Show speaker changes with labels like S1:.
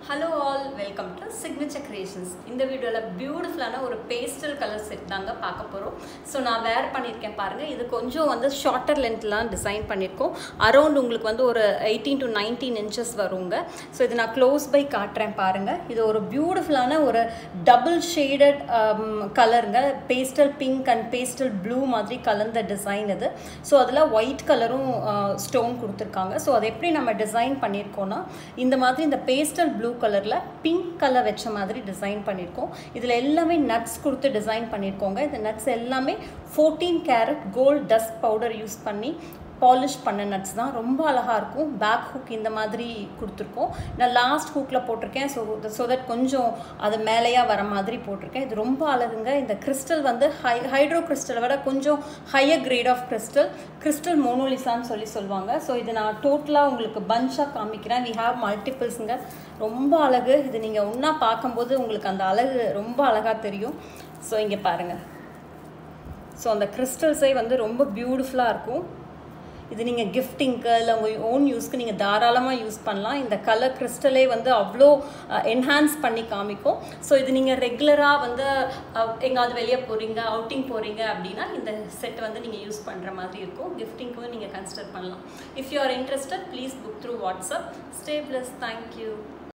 S1: hello all welcome to signature creations இந்த வீடியோவில் பியூட்டிஃபுல்லான ஒரு பேஸ்டல் கலர் செட் தாங்க பார்க்க போகிறோம் ஸோ நான் வேர் பண்ணியிருக்கேன் பாருங்கள் இது கொஞ்சம் வந்து ஷார்ட்டர் லென்த்லாம் டிசைன் பண்ணியிருக்கோம் அரௌண்ட் உங்களுக்கு வந்து ஒரு எயிட்டீன் டு நைன்டீன் இன்ச்சஸ் வருங்க ஸோ இது நான் க்ளோஸ் பை காட்டுறேன் பாருங்கள் இது ஒரு பியூட்டிஃபுல்லான ஒரு டபுள் ஷேடட் கலருங்க pastel pink and pastel blue மாதிரி கலந்த டிசைன் இது ஸோ அதில் ஒயிட் கலரும் ஸ்டோன் கொடுத்துருக்காங்க ஸோ அதை எப்படி நம்ம டிசைன் பண்ணியிருக்கோன்னா இந்த மாதிரி இந்த பேஸ்டல் ப்ளூ கலரில் பிங்க் கலர் வச்ச மாதிரி டிசைன் பண்ணியிருக்கோம் இதில் எல்லாமே நட்ஸ் கொடுத்து டிசைன் பண்ணியிருக்கோங்க இந்த நட்ஸ் எல்லாமே fourteen carat gold dust powder use பண்ணி பாலிஷ் பண்ண நட்ஸ் தான் ரொம்ப அழகாக இருக்கும் பேக் ஹூக் இந்த மாதிரி கொடுத்துருக்கோம் நான் லாஸ்ட் ஹூக்கில் போட்டிருக்கேன் ஸோ ஸோ தட் கொஞ்சம் அது மேலேயாக வர மாதிரி போட்டிருக்கேன் இது ரொம்ப அழகுங்க இந்த கிறிஸ்டல் வந்து ஹை ஹைட்ரோ கிறிஸ்டலை விட கொஞ்சம் higher grade of crystal crystal மோனோலிசான்னு சொல்லி சொல்லுவாங்க ஸோ இது நான் டோட்டலாக உங்களுக்கு பஞ்சாக காமிக்கிறேன் வி ஹாவ் மல்டிபிள்ஸுங்க ரொம்ப அழகு இது நீங்கள் ஒன்றா பார்க்கும்போது உங்களுக்கு அந்த அழகு ரொம்ப அழகாக தெரியும் ஸோ இங்கே பாருங்கள் ஸோ அந்த கிறிஸ்டல்ஸே வந்து ரொம்ப பியூட்டிஃபுல்லாக இருக்கும் இது நீங்கள் கிஃப்டிங்க்கு இல்லை உங்கள் ஓன் யூஸ்க்கு நீங்கள் தாராளமாக யூஸ் பண்ணலாம் இந்த கலர் கிறிஸ்டலே வந்து அவ்வளோ என்ஹான்ஸ் பண்ணி காமிக்கும் ஸோ இது நீங்கள் ரெகுலராக வந்து எங்காவது வெளியே போகிறீங்க அவுட்டிங் போகிறீங்க அப்படின்னா இந்த செட் வந்து நீங்கள் யூஸ் பண்ணுற மாதிரி இருக்கும் கிஃப்டிங்க்கும் நீங்கள் கன்சிடர் பண்ணலாம் if you are interested please book through WhatsApp stay bless thank you